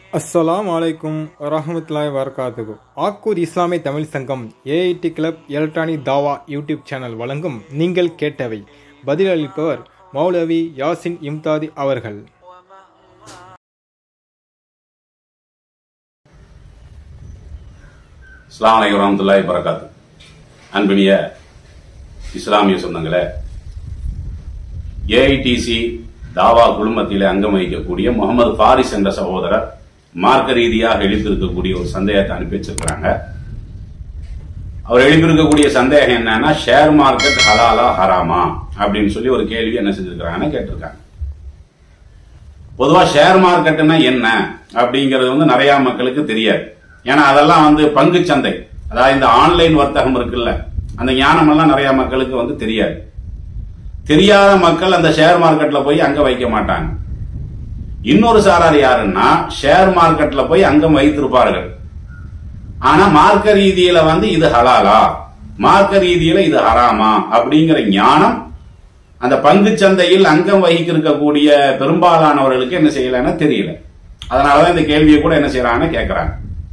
அஸ்ஸலாம் வலைக்கும் வரஹமத்துல்லாஹி வரகாத்துகு ஆக்கூர் இஸ்லாமிய Tamil Sangam AIT club electronic தாவா யூடியூப் சேனல் வழங்கும் நீங்கள் கேட்டவை பதிலளிப்பவர் மௌலவி யாசின் இம்தாதி அவர்கள் அஸ்லாம் வலைக்கம் வரமத்துல்லாஹி வரகாத்து அன்பினிய இஸ்லாமிய சொந்தங்களே ஏஐடிசி தாவா குழுமத்திலே அங்கம் வகிக்கக்கூடிய முகமது ஃபாரிஸ் என்ற சகோதரர் மார்க்க ரீதியாக எழுப்பியிருக்கக்கூடிய ஒரு சந்தேகத்தை அனுப்பி வச்சிருக்கிறாங்க அவர் எழுப்பியிருக்கக்கூடிய சந்தேகம் என்னன்னா ஷேர் மார்க்கெட் ஹலாலா ஹராமா அப்படின்னு சொல்லி ஒரு கேள்வி என்ன செஞ்சிருக்கிறாங்கன்னு கேட்டிருக்காங்க பொதுவா ஷேர் மார்க்கெட்னா என்ன அப்படிங்கிறது வந்து நிறைய மக்களுக்கு தெரியாது ஏன்னா அதெல்லாம் வந்து பங்கு சந்தை அதாவது இந்த ஆன்லைன் வர்த்தகம் இருக்குல்ல அந்த ஞானம் எல்லாம் நிறைய மக்களுக்கு வந்து தெரியாது தெரியாத மக்கள் அந்த ஷேர் மார்க்கெட்ல போய் அங்க வைக்க மாட்டாங்க இன்னொரு சாரார் யாருன்னா ஷேர் மார்க்கெட்ல போய் அங்கம் வைத்திருப்பார்கள் ஆனா மார்க்க ரீதியில வந்து இது ஹலாலா மார்க்க ரீதியில இது ஹராமா அப்படிங்கிற ஞானம் அந்த பங்கு சந்தையில் அங்கம் வகிக்க இருக்கக்கூடிய பெரும்பாலானவர்களுக்கு என்ன செய்யலன்னா தெரியல அதனாலதான் இந்த கேள்வியை கூட என்ன செய்யறாங்கன்னு கேட்கறாங்க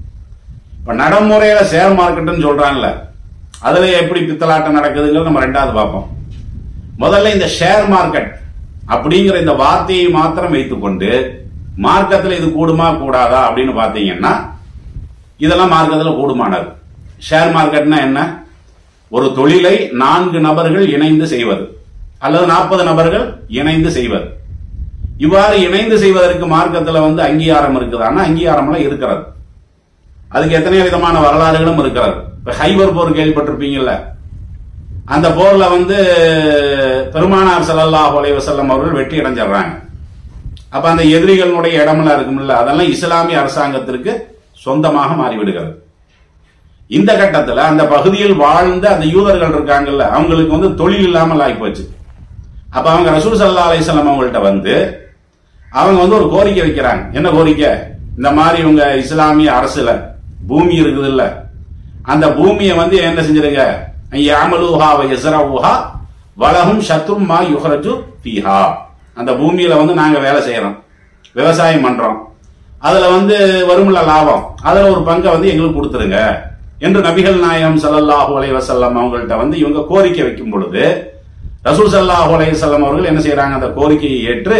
இப்ப நடைமுறையில ஷேர் மார்க்கெட்னு சொல்றாங்கல்ல அதுல எப்படி பித்தலாட்டம் நடக்குதுங்கிறது நம்ம ரெண்டாவது பார்ப்போம் முதல்ல இந்த ஷேர் மார்க்கெட் அப்படிங்கிற இந்த வார்த்தையை மாத்திரம் வைத்துக்கொண்டு மார்க்கத்தில் இது கூடுமா கூடாதா அப்படின்னு பாத்தீங்கன்னா இதெல்லாம் மார்க்கத்தில் கூடுமானது ஷேர் மார்க்கெட்னா என்ன ஒரு தொழிலை நான்கு நபர்கள் இணைந்து செய்வது அல்லது நாற்பது நபர்கள் இணைந்து செய்வது இவ்வாறு இணைந்து செய்வதற்கு மார்க்கத்தில் வந்து அங்கீகாரம் இருக்குதான்னா அங்கீகாரம் எல்லாம் இருக்கிறது அதுக்கு எத்தனையோ விதமான வரலாறுகளும் இருக்கிறது இப்ப ஹைபர் போர் கேள்விப்பட்டிருப்பீங்கல்ல அந்த போர்ல வந்து பெருமானார் ஸல்லல்லாஹு அலைஹி வஸல்லம் அவர்கள் வெற்றி அடைஞ்சிடுறாங்க அப்ப அந்த எதிரிகளுடைய இடமெல்லாம் இருக்கும்ல அதெல்லாம் இஸ்லாமிய அரசாங்கத்திற்கு சொந்தமாக மாறிவிடுகிறது இந்த கட்டத்துல அந்த பகுதியில் வாழ்ந்த அந்த யூதர்கள் இருக்காங்கல்ல அவங்களுக்கு வந்து தொழில் இல்லாமல் ஆகிப்போச்சு அப்ப அவங்க ரசூல் சல்லா அலிஸ்லாம் அவங்கள்ட்ட வந்து அவங்க வந்து ஒரு கோரிக்கை வைக்கிறாங்க என்ன கோரிக்கை இந்த மாதிரி இவங்க இஸ்லாமிய அரசுல பூமி இருக்குது இல்ல அந்த பூமியை வந்து என்ன செஞ்சிருங்க யாமலுஹா எசரவுஹா வலகும் சத்ரும் மா யுஹரஜு ஃபீஹா அந்த பூமியில வந்து நாங்க வேலை செய்யறோம் விவசாயம் பண்றோம் அதுல வந்து வருமுள்ள லாபம் அதுல ஒரு பங்கை வந்து எங்களுக்கு கொடுத்துருங்க என்று நபிகள் நாயகம் ஸல்லல்லாஹு அலைஹி வஸல்லம் அவங்கள்ட்ட வந்து இவங்க கோரிக்கை வைக்கும் பொழுது ரசூல் ஸல்லல்லாஹு அலைஹி வஸல்லம் அவர்கள் என்ன செய்யறாங்க அந்த கோரிக்கையை ஏற்று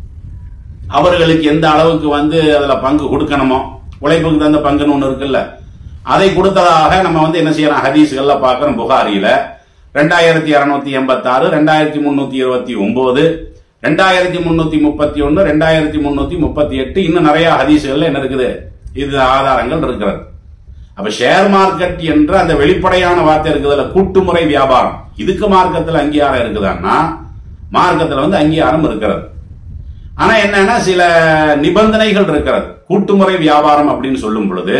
அவர்களுக்கு எந்த அளவுக்கு வந்து அதுல பங்கு கொடுக்கணுமோ உழைப்புக்கு தகுந்த பங்குன்னு ஒண்ணு இருக்குல்ல அதை கொடுத்ததாக நம்ம வந்து என்ன செய்யறோம் ஹதீஸ்கள்ல பாக்குறோம் புகாரியில ரெண்டாயிரத்தி இருநூத்தி எண்பத்தி ஆறு ரெண்டாயிரத்தி முன்னூத்தி இருபத்தி ஒன்பது ரெண்டாயிரத்தி முன்னூத்தி முப்பத்தி ஒன்னு ரெண்டாயிரத்தி முன்னூத்தி முப்பத்தி எட்டு இன்னும் நிறைய ஹதீஸ்கள்ல என்ன இருக்குது இது ஆதாரங்கள் இருக்கிறது அப்ப ஷேர் மார்க்கெட் என்ற அந்த வெளிப்படையான வார்த்தை இருக்குதுல்ல கூட்டுமுறை வியாபாரம் இதுக்கு மார்க்கத்தில் அங்கீகாரம் இருக்குதான்னா மார்க்கத்தில் வந்து அங்கீகாரம் இருக்கிறது ஆனா என்னன்னா சில நிபந்தனைகள் இருக்கிறது கூட்டுமுறை வியாபாரம் அப்படின்னு சொல்லும் பொழுது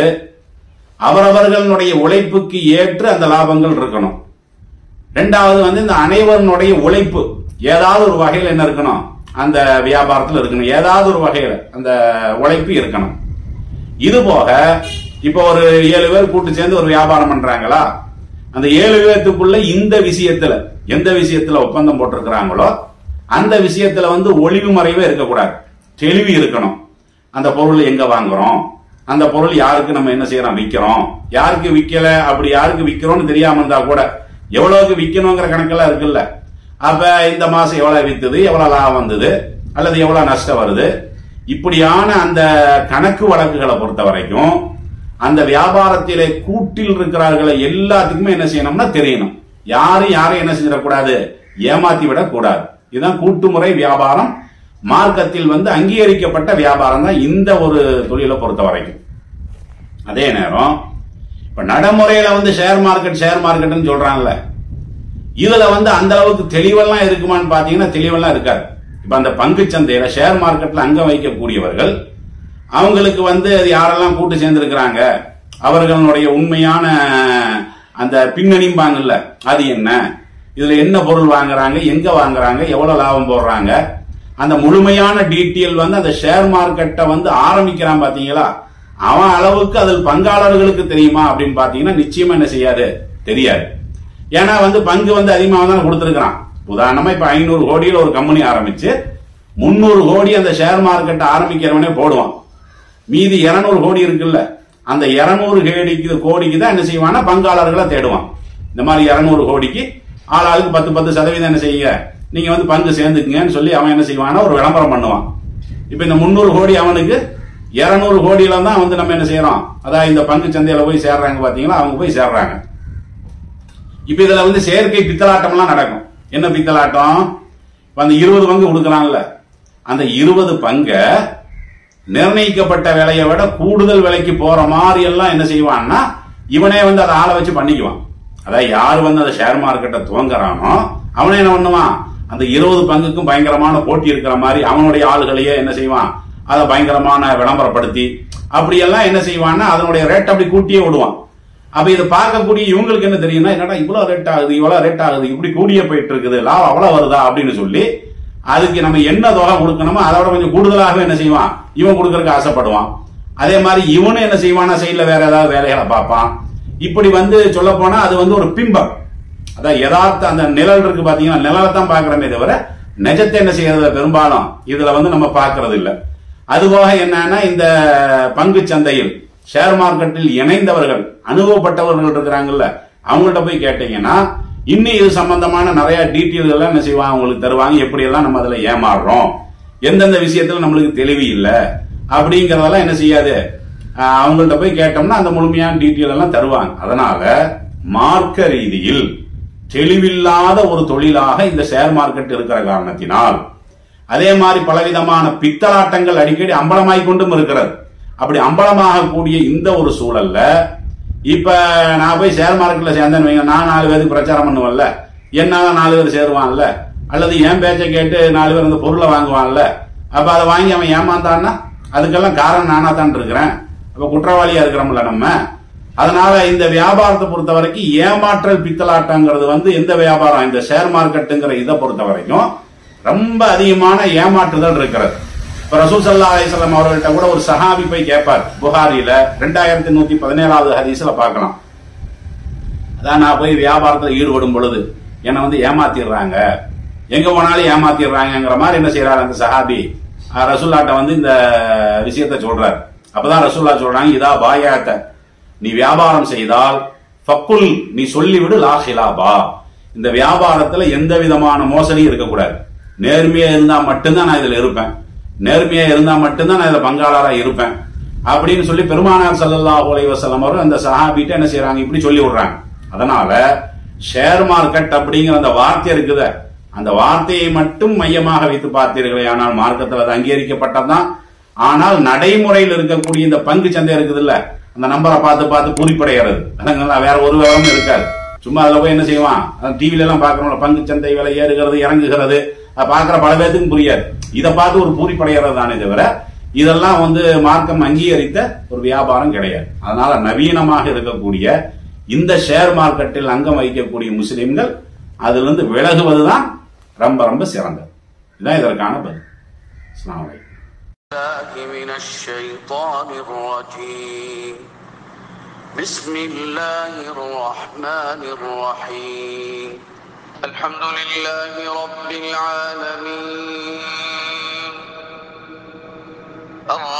அவரவர்களுடைய உழைப்புக்கு ஏற்று அந்த லாபங்கள் இருக்கணும் ரெண்டாவது வந்து இந்த அனைவருடைய உழைப்பு ஏதாவது ஒரு வகையில் என்ன இருக்கணும் அந்த வியாபாரத்தில் இருக்கணும் ஏதாவது ஒரு வகையில் அந்த உழைப்பு இருக்கணும் இது போக இப்போ ஒரு ஏழு பேர் கூட்டு சேர்ந்து ஒரு வியாபாரம் பண்றாங்களா அந்த ஏழு பேர்த்துக்குள்ள இந்த விஷயத்துல எந்த விஷயத்துல ஒப்பந்தம் போட்டிருக்கிறாங்களோ அந்த விஷயத்துல வந்து ஒளிவு மறைவே இருக்கக்கூடாது தெளிவு இருக்கணும் அந்த பொருள் எங்க வாங்குறோம் அந்த பொருள் யாருக்கு நம்ம என்ன செய்யறோம் விக்கிறோம் யாருக்கு விக்கல அப்படி யாருக்கு விக்கிறோம்னு தெரியாம இருந்தா கூட எவ்வளவுக்கு விக்கணுங்கிற கணக்கெல்லாம் இருக்குல்ல அப்ப இந்த மாசம் எவ்வளவு வித்தது எவ்வளவு லாபம் வந்தது அல்லது எவ்வளவு நஷ்டம் வருது இப்படியான அந்த கணக்கு வழக்குகளை பொறுத்த வரைக்கும் அந்த வியாபாரத்திலே கூட்டில் இருக்கிறார்களை எல்லாத்துக்குமே என்ன செய்யணும்னா தெரியணும் யாரும் யாரும் என்ன செஞ்சிடக்கூடாது ஏமாத்தி விடக்கூடாது இதுதான் கூட்டுமுறை வியாபாரம் மார்க்கத்தில் வந்து அங்கீகரிக்கப்பட்ட வியாபாரம் தான் இந்த ஒரு தொழிலை பொறுத்த வரைக்கும் அதே நேரம் இப்ப நடைமுறையில வந்து ஷேர் மார்க்கெட் ஷேர் மார்க்கெட்னு சொல்றாங்கல்ல இதுல வந்து அந்த அளவுக்கு தெளிவெல்லாம் இருக்குமான்னு பாத்தீங்கன்னா தெளிவெல்லாம் இருக்காது இப்ப அந்த பங்கு சந்தையில ஷேர் மார்க்கெட்ல அங்கம் வைக்கக்கூடியவர்கள் அவங்களுக்கு வந்து அது யாரெல்லாம் கூட்டு சேர்ந்திருக்கிறாங்க அவர்களுடைய உண்மையான அந்த பின்னணிம்பாங்கல்ல அது என்ன இதுல என்ன பொருள் வாங்குறாங்க எங்க வாங்குறாங்க எவ்வளவு லாபம் போடுறாங்க அந்த முழுமையான டீட்டெயில் வந்து அந்த ஷேர் மார்க்கெட்டை வந்து ஆரம்பிக்கிறான் பாத்தீங்களா அவன் அளவுக்கு அதில் பங்காளர்களுக்கு தெரியுமா அப்படின்னு பாத்தீங்கன்னா நிச்சயமா என்ன செய்யாது தெரியாது ஏன்னா வந்து பங்கு வந்து அதிகமாக தான் கொடுத்துருக்கான் உதாரணமா இப்ப ஐநூறு கோடியில் ஒரு கம்பெனி ஆரம்பிச்சு முன்னூறு கோடி அந்த ஷேர் மார்க்கெட்டை ஆரம்பிக்கிறவனே போடுவான் மீதி 200 கோடி இருக்குல்ல அந்த 200 கோடிக்கு கோடிக்கு தான் என்ன செய்வான்னா பங்காளர்களை தேடுவான் இந்த மாதிரி 200 கோடிக்கு ஆளாளுக்கு பத்து பத்து சதவீதம் என்ன செய்யுங்க நீங்க வந்து பங்கு சேர்ந்துக்குங்கன்னு சொல்லி அவன் என்ன செய்வான்னா ஒரு விளம்பரம் பண்ணுவான் இப்ப இந்த 300 கோடி அவனுக்கு 200 கோடியில தான் வந்து நம்ம என்ன செய்யறோம் அதான் இந்த பங்கு சந்தையில போய் சேர்றாங்க பாத்தீங்களா அவங்க போய் சேர்றாங்க இப்ப இதுல வந்து செயற்கை பித்தலாட்டம் எல்லாம் நடக்கும் என்ன பித்தலாட்டம் இப்ப அந்த இருபது பங்கு கொடுக்கறான்ல அந்த இருபது பங்க நிர்ணயிக்கப்பட்ட விலையை விட கூடுதல் விலைக்கு போற மாதிரி எல்லாம் என்ன செய்வான்னா இவனே வந்து அதை ஆளை வச்சு பண்ணிக்குவான் அதாவது யார் வந்து அந்த ஷேர் மார்க்கெட்டை துவங்குறானோ அவனே என்ன பண்ணுவான் அந்த இருபது பங்குக்கும் பயங்கரமான போட்டி இருக்கிற மாதிரி அவனுடைய ஆளுகளையே என்ன செய்வான் அதை பயங்கரமான விளம்பரப்படுத்தி அப்படியெல்லாம் என்ன செய்வான்னா அதனுடைய ரேட் அப்படி கூட்டியே விடுவான் அப்ப இதை பார்க்கக்கூடிய இவங்களுக்கு என்ன தெரியும்னா என்னடா இவ்வளவு ரேட் ஆகுது இவ்வளவு ரேட் ஆகுது இப்படி கூடியே போயிட்டு இருக்குது லாபம் அவ்வளவு வருதா அப்படின்னு சொல்லி அதுக்கு நம்ம என்ன தொகை கொடுக்கணுமோ அதோட கொஞ்சம் கூடுதலாக என்ன செய்வான் இவன் கொடுக்கறதுக்கு ஆசைப்படுவான் அதே மாதிரி இவனும் என்ன செய்வானா சைட்ல வேற ஏதாவது வேலைகளை பார்ப்பான் இப்படி வந்து சொல்ல போனா அது வந்து ஒரு பிம்பம் அதான் யதார்த்த அந்த நிழல் இருக்கு பாத்தீங்கன்னா நிழலை தான் பாக்குறமே தவிர நிஜத்தை என்ன செய்யறது பெரும்பாலும் இதுல வந்து நம்ம பார்க்கறது இல்ல அதுபோக என்னன்னா இந்த பங்கு சந்தையில் ஷேர் மார்க்கெட்டில் இணைந்தவர்கள் அனுபவப்பட்டவர்கள் இருக்கிறாங்கல்ல அவங்கள்ட்ட போய் கேட்டீங்கன்னா இன்னும் இது சம்பந்தமான நிறைய டீட்டெயில் எல்லாம் என்ன செய்வாங்க உங்களுக்கு தருவாங்க எப்படி எல்லாம் நம்ம அதுல ஏமாறுறோம் எந்தெந்த விஷயத்துல நம்மளுக்கு தெளிவு இல்ல அப்படிங்கறதெல்லாம் என்ன செய்யாது ஆஹ் அவங்கள்ட்ட போய் கேட்டோம்னா அந்த முழுமையான டீட்டெயில் எல்லாம் தருவாங்க அதனால மார்க்க ரீதியில் தெளிவில்லாத ஒரு தொழிலாக இந்த ஷேர் மார்க்கெட் இருக்கிற காரணத்தினால் அதே மாதிரி பலவிதமான பித்தலாட்டங்கள் அடிக்கடி அம்பலமாய் கொண்டும் இருக்கிறது அப்படி அம்பலமாக கூடிய இந்த ஒரு சூழல்ல இப்ப நான் போய் ஷேர் மார்க்கெட்ல சேர்ந்தேன்னு வைங்க நான் நாலு பேருக்கு பிரச்சாரம் பண்ணுவேன்ல என்னால நாலு பேர் சேருவான்ல அல்லது என் பேச்சை கேட்டு நாலு பேர் அந்த பொருளை வாங்குவான்ல அப்ப அதை வாங்கி அவன் ஏமாந்தான்னா அதுக்கெல்லாம் காரணம் நானா தான் இருக்கிறேன் அப்ப குற்றவாளியா இருக்கிறோம்ல நம்ம அதனால இந்த வியாபாரத்தை பொறுத்த வரைக்கும் ஏமாற்றல் பித்தலாட்டங்கிறது வந்து எந்த வியாபாரம் இந்த ஷேர் மார்க்கெட்டுங்கிற இதை பொறுத்த வரைக்கும் ரொம்ப அதிகமான ஏமாற்றுதல் இருக்கிறது இப்ப ரசூல் சல்லா அலிஸ்லாம் அவர்கள்ட்ட கூட ஒரு சஹாபி போய் கேட்பார் புகாரில ரெண்டாயிரத்தி நூத்தி பதினேழாவது ஹதீஸ்ல பார்க்கலாம் அதான் நான் போய் வியாபாரத்துல ஈடுபடும் பொழுது என்னை வந்து ஏமாத்திடுறாங்க எங்க போனாலும் ஏமாத்திடுறாங்கங்கிற மாதிரி என்ன செய்யறாரு அந்த சஹாபி அஹ் ரசூல்லாட்ட வந்து இந்த விஷயத்த சொல்றார் அப்பதான் ரசூல்லா சொல்றாங்க இதா பாயாத்த நீ வியாபாரம் செய்தால் ஃபக்குல் நீ சொல்லிவிடு லா ஹிலாபா இந்த வியாபாரத்துல எந்த விதமான மோசடியும் இருக்கக்கூடாது நேர்மையா இருந்தா மட்டும்தான் நான் இதுல இருப்பேன் நேர்மையா இருந்தா மட்டும்தான் நான் இதுல பங்காளரா இருப்பேன் அப்படின்னு சொல்லி பெருமானார் ஸல்லல்லாஹு அலைஹி வஸல்லம் அவர்கள் அந்த சஹாபிட்ட என்ன செய்றாங்க இப்படி சொல்லி விடுறாங்க அதனால ஷேர் மார்க்கெட் அப்படிங்கிற அந்த வார்த்தை இருக்குத அந்த வார்த்தையை மட்டும் மையமாக வைத்து பார்த்தீர்களே ஆனால் மார்க்கத்தில் அது அங்கீகரிக்கப்பட்டதுதான் ஆனால் நடைமுறையில் இருக்கக்கூடிய இந்த பங்கு சந்தை இருக்குது இல்ல அந்த நம்பரை பார்த்து பார்த்து பூரிப்படைகிறது அதுங்களா வேற ஒரு விவரமும் இருக்காது சும்மா அதுல போய் என்ன செய்வான் டிவில எல்லாம் பாக்குறோம்ல பங்கு சந்தை விலை ஏறுகிறது இறங்குகிறது அதை பார்க்கிற பல பேத்துக்கும் புரியாது இதை பார்த்து ஒரு பூரிப்படைகிறது தானே தவிர இதெல்லாம் வந்து மார்க்கம் அங்கீகரித்த ஒரு வியாபாரம் கிடையாது அதனால நவீனமாக இருக்கக்கூடிய இந்த ஷேர் மார்க்கெட்டில் அங்கம் வகிக்கக்கூடிய முஸ்லிம்கள் அதிலிருந்து விலகுவதுதான் ரொம்ப ரொம்ப சிறந்தது இதுதான் இதற்கான பதில் அஸ்ஸலாமு அலைக்கும் الله من الشيطان الرجيم بسم الله الرحمن الرحيم الحمد لله رب العالمين